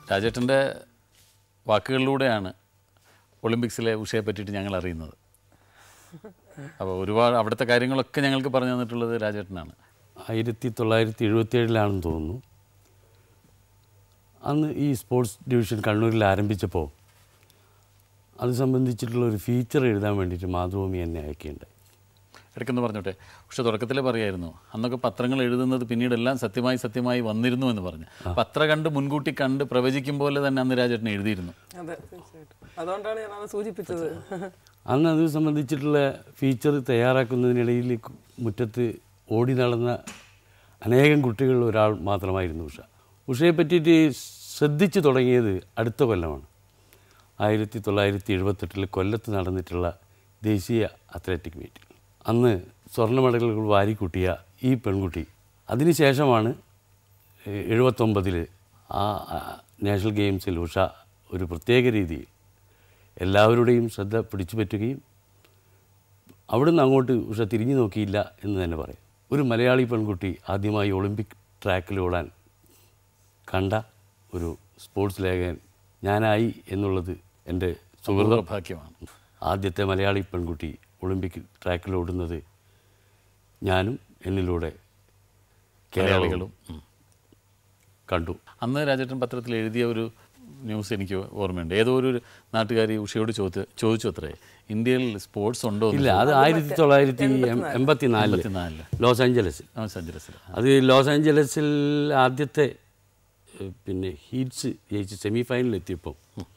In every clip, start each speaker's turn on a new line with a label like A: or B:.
A: രാജേട്ടൻ്റെ വാക്കുകളിലൂടെയാണ് ഒളിമ്പിക്സിലെ ഉഷയെ പറ്റിയിട്ട് ഞങ്ങൾ അറിയുന്നത് അപ്പോൾ ഒരുപാട് അവിടുത്തെ കാര്യങ്ങളൊക്കെ ഞങ്ങൾക്ക് പറഞ്ഞു തന്നിട്ടുള്ളത് രാജേട്ടനാണ്
B: ആയിരത്തി തൊള്ളായിരത്തി എഴുപത്തിയേഴിലാണെന്ന് തോന്നുന്നു അന്ന് ഈ സ്പോർട്സ് ഡിവിഷൻ കണ്ണൂരിൽ ആരംഭിച്ചപ്പോൾ അത് സംബന്ധിച്ചിട്ടുള്ള ഒരു ഫീച്ചർ എഴുതാൻ വേണ്ടിയിട്ട് മാതൃഭൂമി എന്നെ അയക്കുകയുണ്ടായി
A: ഇടയ്ക്കെന്ന് പറഞ്ഞോട്ടെ പക്ഷെ തുടക്കത്തിൽ പറയായിരുന്നു അന്നൊക്കെ പത്രങ്ങൾ എഴുതുന്നത് പിന്നീട് എല്ലാം സത്യമായി സത്യമായി വന്നിരുന്നു എന്ന് പറഞ്ഞു പത്ര കണ്ട് മുൻകൂട്ടി കണ്ട് പ്രവചിക്കും പോലെ തന്നെ അന്ന് രാജേട്ടൻ എഴുതിയിരുന്നു
C: അതെ തീർച്ചയായിട്ടും അതുകൊണ്ടാണ് ഞാൻ അത് സൂചിപ്പിച്ചത്
B: അന്ന് അത് സംബന്ധിച്ചിട്ടുള്ള ഫീച്ചർ തയ്യാറാക്കുന്നതിനിടയിൽ കു- മുറ്റത്ത് ഓടി നടന്ന അനേകം കുട്ടികളിൽ ഒരാൾ മാത്രമായിരുന്നു ഉഷ ഉഷയെ പറ്റിയിട്ട് ശ്രദ്ധിച്ചു തുടങ്ങിയത് അടുത്ത കൊല്ലമാണ് ആയിരത്തി തൊള്ളായിരത്തി എഴുപത്തെട്ടിൽ കൊല്ലത്ത് നടന്നിട്ടുള്ള ദേശീയ അത്ലറ്റിക് മീറ്റിൽ അന്ന് സ്വർണ്ണ മെഡലുകൾ വാരിക്കൂട്ടിയ ഈ പെൺകുട്ടി അതിനുശേഷമാണ് എഴുപത്തൊമ്പതിൽ ആ ആ, നാഷണൽ ഗെയിംസിൽ ഉഷ ഒരു പ്രത്യേക രീതിയിൽ എല്ലാവരുടെയും ശ്രദ്ധ പിടിച്ചു പറ്റുകയും അവിടുന്ന് അങ്ങോട്ട് ഉഷ തിരിഞ്ഞു നോക്കിയില്ല എന്ന് തന്നെ പറയാം ഒരു മലയാളി പെൺകുട്ടി ആദ്യമായി ഒളിമ്പിക് ട്രാക്കിൽ ഓടാൻ കണ്ട ഒരു സ്പോർട്സ് ലേഖകൻ ഞാനായി എന്നുള്ളത് എൻ്റെ സുഹൃതം
A: ഭാഗ്യമാണ്
B: ആദ്യത്തെ മലയാളി പെൺകുട്ടി ഒളിമ്പിക് ട്രാക്കിൽ ഓടുന്നത് ഞാനും എന്നിലൂടെ കേരളങ്ങളും
A: മലയാളികളും ഉം.
B: കണ്ടു
A: അന്ന് രാജേട്ടൻ പത്രത്തിൽ എഴുതിയ ഒരു ന്യൂസ് എനിക്ക് ഓർമ്മയുണ്ട് ഏതോ ഒരു നാട്ടുകാരി ഉഷയോട് ചോദിച്ചു ചോദിച്ചു അത്രേ ഇന്ത്യയിൽ സ്പോർട്സ് ഉണ്ടോ എന്ന്
B: ഇല്ല അത് ആയിരത്തി തൊള്ളായിരത്തി എൺപത്തി നാലില്
A: എൺപത്തിനാലില്.
B: ലോസ് ആഞ്ചലസിൽ
A: ലോസ് ആഞ്ചലസിൽ
B: അത് ലോസ് ആഞ്ചലസിൽ ആദ്യത്തെ ഏഹ്, പിന്നെ ഹീറ്റ്സ് ജയിച്ച് സെമി ഫൈനലിൽ എത്തിയപ്പോൾ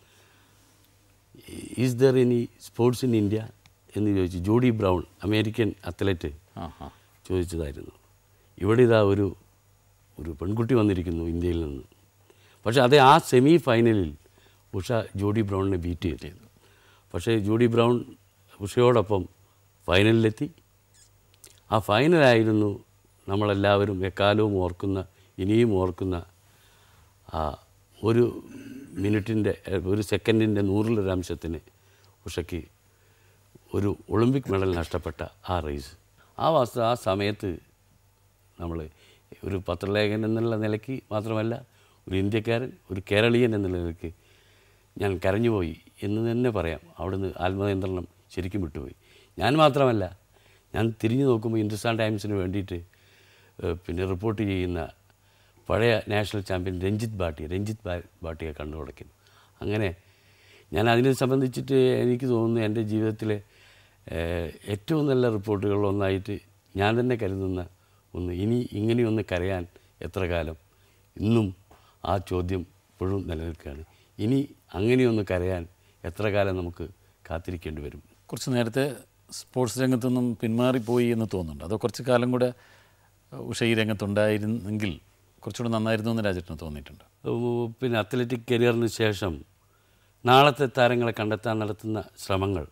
B: is there any sports in India എന്ന് ചോദിച്ചു ജോഡി ബ്രൗൺ അമേരിക്കൻ അത്ലറ്റ്
A: ആ ആ
B: ചോദിച്ചതായിരുന്നു ഇവിടെ ഇതാ ഒരു ഒരു പെൺകുട്ടി വന്നിരിക്കുന്നു ഇന്ത്യയിൽ നിന്ന് പക്ഷേ അതേ ആ സെമി ഫൈനലിൽ ഉഷ ജോഡി ബ്രൗണിനെ ബീറ്റ് ചെയ്തു പക്ഷേ ജോഡി ബ്രൗൺ ഉഷയോടൊപ്പം ഫൈനലിലെത്തി ആ ഫൈനലായിരുന്നു നമ്മളെല്ലാവരും എക്കാലവും ഓർക്കുന്ന ഇനിയും ഓർക്കുന്ന ആ ഒരു മിനിറ്റിൻ്റെ ഒരു സെക്കൻഡിൻ്റെ നൂറിലൊരംശത്തിന് ഉഷയ്ക്ക് ഒരു ഒളിമ്പിക് മെഡൽ നഷ്ടപ്പെട്ട ആ റേസ് ആ വസ്തു ആ സമയത്ത് നമ്മൾ ഒരു പത്രലേഖൻ എന്നുള്ള നിലയ്ക്ക് മാത്രമല്ല ഒരു ഇന്ത്യക്കാരൻ ഒരു കേരളീയൻ എന്നുള്ള നിലയ്ക്ക് ഞാൻ കരഞ്ഞുപോയി എന്ന് തന്നെ പറയാം അവിടുന്ന് ആത്മനിയന്ത്രണം ശരിക്കും വിട്ടുപോയി ഞാൻ മാത്രമല്ല ഞാൻ തിരിഞ്ഞു നോക്കുമ്പോൾ ഹിന്ദുസ്ഥാൻ ടൈംസിന് വേണ്ടിയിട്ട് ഏഹ്, പിന്നെ റിപ്പോർട്ട് ചെയ്യുന്ന പഴയ നാഷണൽ ചാമ്പ്യൻ രഞ്ജിത്ത് ഭാട്ടി രഞ്ജിത്ത് ഭാ- ഭാട്ടിയെ കണ്ടു തുടയ്ക്കുന്നു അങ്ങനെ ഞാൻ അതിനെ സംബന്ധിച്ചിട്ട് എനിക്ക് തോന്നുന്നു എൻ്റെ ജീവിതത്തിലെ ഏഹ്, ഏറ്റവും നല്ല റിപ്പോർട്ടുകളിലൊന്നായിട്ട് ഞാൻ തന്നെ കരുതുന്ന ഒന്ന് ഇനി ഇങ്ങനെയൊന്ന് കരയാൻ എത്ര കാലം ഇന്നും ആ ചോദ്യം ഇപ്പോഴും നിലനിൽക്കുകയാണ് ഇനി അങ്ങനെയൊന്ന് കരയാൻ എത്ര കാലം നമുക്ക് കാത്തിരിക്കേണ്ടി വരും
A: കുറച്ച് നേരത്തെ സ്പോർട്സ് രംഗത്തു നിന്നും പിന്മാറിപ്പോയി എന്ന് തോന്നുന്നുണ്ട് അതോ കുറച്ച് കാലം കൂടെ ഉഷ ഈ രംഗത്തുണ്ടായിരുന്നെങ്കിൽ കുറച്ചുകൂടെ നന്നായിരുന്നു എന്ന് രാജേട്ടന് തോന്നിയിട്ടുണ്ട്
B: ഏഹ് പിന്നെ അത്ലറ്റിക് കരിയറിന് ശേഷം നാളത്തെ താരങ്ങളെ കണ്ടെത്താൻ നടത്തുന്ന ശ്രമങ്ങൾ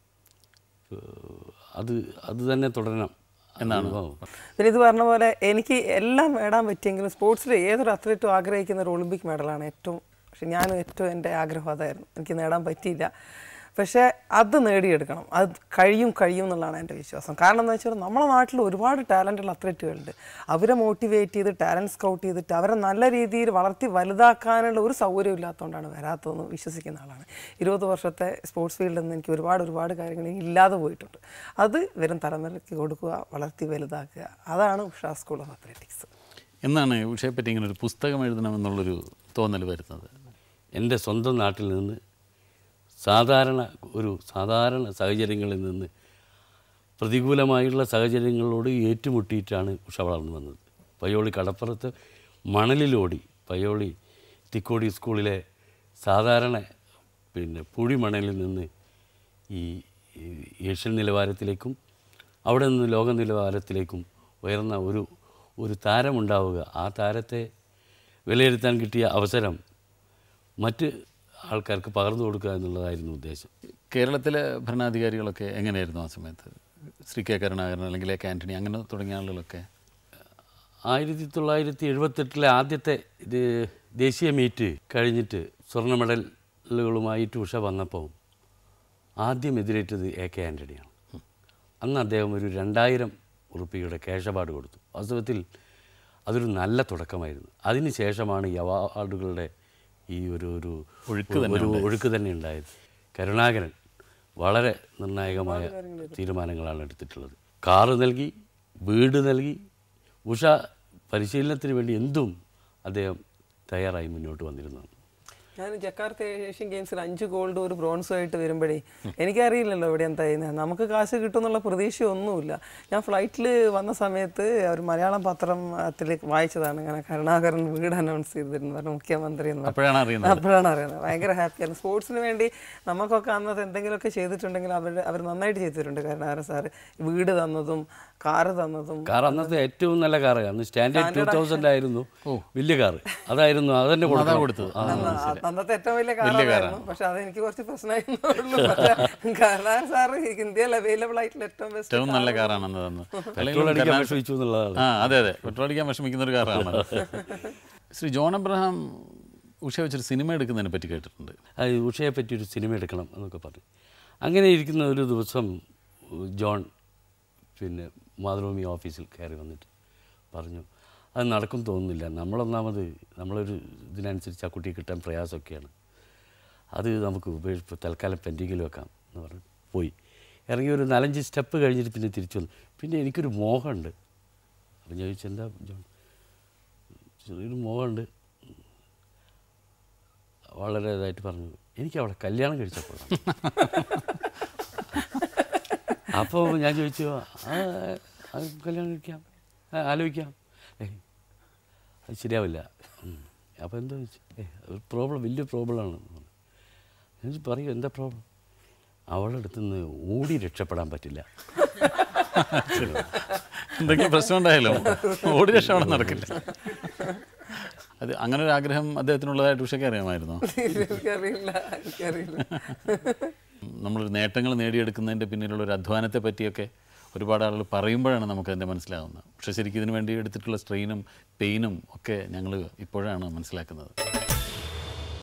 B: ഏഹ് അത് അത് തന്നെ തുടരണം എന്നാണ്
C: പിന്നെ ഇത് പറഞ്ഞ പോലെ എനിക്ക് എല്ലാം നേടാൻ പറ്റിയെങ്കിലും സ്പോർട്സിൽ ഏതൊരു അത്ലറ്റും ആഗ്രഹിക്കുന്ന ഒരു ഒളിമ്പിക് മെഡലാണ് ഏറ്റവും പക്ഷെ ഞാനും ഏറ്റവും എൻ്റെ ആഗ്രഹം അതായിരുന്നു എനിക്ക് നേടാൻ പറ്റിയില്ല പക്ഷേ അത് നേടിയെടുക്കണം അത് കഴിയും കഴിയും എന്നുള്ളതാണ് എൻ്റെ വിശ്വാസം കാരണം എന്താ വെച്ചാൽ നമ്മുടെ നാട്ടിൽ ഒരുപാട് ടാലൻറ്റുള്ള അത്ലറ്റുകളുണ്ട് അവരെ മോട്ടിവേറ്റ് ചെയ്ത് ടാലൻറ്റ് സ്കൗട്ട് ചെയ്തിട്ട് അവരെ നല്ല രീതിയിൽ വളർത്തി വലുതാക്കാനുള്ള ഒരു സൗകര്യം ഇല്ലാത്തതുകൊണ്ടാണ് വരാത്തതെന്ന് വിശ്വസിക്കുന്ന ആളാണ് ഇരുപത് വർഷത്തെ സ്പോർട്സ് ഫീൽഡിൽ നിന്ന് എനിക്ക് ഒരുപാട് ഒരുപാട് കാര്യങ്ങൾ ഇല്ലാതെ പോയിട്ടുണ്ട് അത് വരും തലമുറയ്ക്ക് കൊടുക്കുക വളർത്തി വലുതാക്കുക അതാണ് ഉഷ സ്കൂൾ ഓഫ് അത്ലറ്റിക്സ്
A: എന്നാണ് ഉഷയെ പറ്റി ഇങ്ങനെ ഒരു പുസ്തകം എഴുതണമെന്നുള്ളൊരു തോന്നൽ വരുന്നത്
B: എൻ്റെ സ്വന്തം നാട്ടിൽ നിന്ന് സാധാരണ ഒരു സാധാരണ സാഹചര്യങ്ങളിൽ നിന്ന് പ്രതികൂലമായുള്ള സാഹചര്യങ്ങളോട് ഏറ്റുമുട്ടിയിട്ടാണ് ഉഷ വളർന്നു വന്നത് പയ്യോളി കടപ്പുറത്ത് മണലിലോടി പയ്യോളി തിക്കോടി സ്കൂളിലെ സാധാരണ പിന്നെ പുഴി മണലിൽ നിന്ന് ഈ ഈ ഏഷ്യൻ നിലവാരത്തിലേക്കും അവിടെ നിന്ന് ലോക നിലവാരത്തിലേക്കും ഉയർന്ന ഒരു ഒരു താരമുണ്ടാവുക ആ താരത്തെ വിലയിരുത്താൻ കിട്ടിയ അവസരം മറ്റ് ആൾക്കാർക്ക് പകർന്നു കൊടുക്കുക എന്നുള്ളതായിരുന്നു ഉദ്ദേശം
A: കേരളത്തിലെ ഭരണാധികാരികളൊക്കെ എങ്ങനെയായിരുന്നു ആ സമയത്ത് ശ്രീ കെ കരുണാകരൻ അല്ലെങ്കിൽ എ കെ ആൻ്റണി അങ്ങനെ തുടങ്ങിയ ആളുകളൊക്കെ
B: ആയിരത്തി തൊള്ളായിരത്തി എഴുപത്തെട്ടിലെ ആദ്യത്തെ ഇത് ദേശീയ മീറ്റ് കഴിഞ്ഞിട്ട് സ്വർണ്ണ മെഡലുകളുമായിട്ട് ഉഷ വന്നപ്പോൾ ആദ്യം എതിരേറ്റത് എ കെ ആൻ്റണിയാണ് അന്ന് അദ്ദേഹം ഒരു രണ്ടായിരം ഉറുപ്പിയുടെ ക്യാഷ് അവാർഡ് കൊടുത്തു വാസ്തവത്തിൽ അതൊരു നല്ല തുടക്കമായിരുന്നു അതിന് ശേഷമാണ് ഈ അവാർഡുകളുടെ ഈ ഒരു ഒരു
A: ഒഴുക്ക് തന്നെ
B: ഒരു ഒഴുക്ക് തന്നെ ഉണ്ടായത് കരുണാകരൻ വളരെ നിർണായകമായ തീരുമാനങ്ങളാണ് എടുത്തിട്ടുള്ളത് കാറ് നൽകി വീട് നൽകി ഉഷ പരിശീലനത്തിന് വേണ്ടി എന്തും അദ്ദേഹം തയ്യാറായി മുന്നോട്ട് വന്നിരുന്നതാണ്
C: ഞാൻ ജക്കാർത്ത ഏഷ്യൻ ഗെയിംസിൽ അഞ്ച് ഗോൾഡ് ഒരു ബ്രോൺസും ആയിട്ട് വരുമ്പോഴേ എനിക്കറിയില്ലല്ലോ ഇവിടെ എന്താ ചെയ്യുന്നത് നമുക്ക് കാശ് കിട്ടുമെന്നുള്ള പ്രതീക്ഷയൊന്നുമില്ല ഞാൻ ഫ്ലൈറ്റിൽ വന്ന സമയത്ത് ഒരു മലയാളം പത്രത്തിൽ വായിച്ചതാണ് ഇങ്ങനെ കരുണാകരൻ വീട് അനൗൺസ് ചെയ്തിരുന്നു പറഞ്ഞു മുഖ്യമന്ത്രി എന്ന് പറഞ്ഞു
A: അപ്പോഴാണ് അറിയുന്നത്
C: അപ്പോഴാണ് അറിയുന്നത് ഭയങ്കര ഹാപ്പിയായിരുന്നു സ്പോർട്സിന് വേണ്ടി നമുക്കൊക്കെ അന്നത്തെ എന്തെങ്കിലുമൊക്കെ ചെയ്തിട്ടുണ്ടെങ്കിൽ അവർ അവർ നന്നായിട്ട് ചെയ്തിട്ടുണ്ട് കരുണാകരൻ സാറ് വീട് തന്നതും കാറ് തന്നതും
B: കാർ അന്നത്തെ ഏറ്റവും നല്ല കാറ് അന്ന് സ്റ്റാൻഡേർഡ് ടൂ തൗസൻഡ് ആയിരുന്നു വലിയ കാറ് അതായിരുന്നു അതന്നെ കൊടുത്തത്
C: അന്ന് അന്നത്തെ ഏറ്റവും വലിയ കാറായിരുന്നു പക്ഷെ അത് എനിക്ക് കുറച്ച് പ്രശ്നമായിരുന്നു കരുണാകരൻ സാറ് ഇന്ത്യയിൽ അവൈലബിൾ ആയിട്ടുള്ള ഏറ്റവും ബെസ്റ്റ്
A: ഏറ്റവും നല്ല കാറാണെന്ന് തന്നു
B: പെട്രോൾ അടിക്കാൻ വിഷമിച്ചു എന്നുള്ളതാണ്
A: ആ അതെ അതെ പെട്രോൾ അടിക്കാൻ വിഷമിക്കുന്ന ഒരു കാറാണ് ശ്രീ ജോൺ അബ്രഹാം ഉഷ വെച്ചൊരു സിനിമ എടുക്കുന്നതിനെ പറ്റി കേട്ടിട്ടുണ്ട്
B: അത് ഉഷയെ പറ്റി ഒരു സിനിമ എടുക്കണം എന്നൊക്കെ പറഞ്ഞു അങ്ങനെ ഇരിക്കുന്ന ഒരു ദിവസം ജോൺ പിന്നെ മാതൃഭൂമി ഓഫീസിൽ കയറി വന്നിട്ട് പറഞ്ഞു അത് നടക്കും തോന്നുന്നില്ല നമ്മളൊന്നാമത് നമ്മളൊരു ഇതിനനുസരിച്ച് ആ കുട്ടിയെ കിട്ടാൻ പ്രയാസമൊക്കെയാണ് അത് നമുക്ക് ഉപേക്ഷ തൽക്കാലം പെൻഡിങ്ങിൽ വെക്കാം എന്ന് പറഞ്ഞു പോയി ഇറങ്ങി ഒരു നാലഞ്ച് സ്റ്റെപ്പ് കഴിഞ്ഞിട്ട് പിന്നെ തിരിച്ചു വന്നു പിന്നെ എനിക്കൊരു മോഹമുണ്ട് അപ്പം ഞാൻ ചോദിച്ചു എന്താ ജോൺ ചെറിയൊരു മോഹമുണ്ട് വളരെ ഇതായിട്ട് പറഞ്ഞു എനിക്ക് അവളെ കല്യാണം കഴിച്ചപ്പോൾ അപ്പോൾ ഞാൻ ചോദിച്ചു ആ അത് കല്യാണം കഴിക്കാം ആ, ആലോചിക്കാം ഏയ് അത് ശരിയാവില്ല അപ്പോൾ എന്താ ചോദിച്ചു ഏ ഒരു പ്രോബ്ലം വലിയ പ്രോബ്ലമാണ് ഞാൻ ചോദിച്ചു, പറയൂ എന്താ പ്രോബ്ലം അവളുടെ അടുത്ത് നിന്ന് ഓടി രക്ഷപ്പെടാൻ പറ്റില്ല
A: എന്തെങ്കിലും പ്രശ്നം ഉണ്ടായാലോ ഓടി രക്ഷപ്പെടാൻ നടക്കില്ല അത് അങ്ങനെ ഒരു ആഗ്രഹം അദ്ദേഹത്തിനുള്ളതായിട്ട് ഉഷയ്ക്ക് അറിയാമായിരുന്നോ
C: എനിക്കറിയില്ല എനിക്കറിയില്ല
A: നമ്മളൊരു നേട്ടങ്ങൾ നേടിയെടുക്കുന്നതിൻ്റെ പിന്നിലുള്ള ഒരു അധ്വാനത്തെ പറ്റിയൊക്കെ ഒരുപാട് ആളുകൾ പറയുമ്പോഴാണ് നമുക്കതിൻ്റെ മനസ്സിലാവുന്നത് പക്ഷേ ശരിക്കും ഇതിനു വേണ്ടി എടുത്തിട്ടുള്ള സ്ട്രെയിനും പെയിനും ഒക്കെ ഞങ്ങൾ ഇപ്പോഴാണ് മനസ്സിലാക്കുന്നത്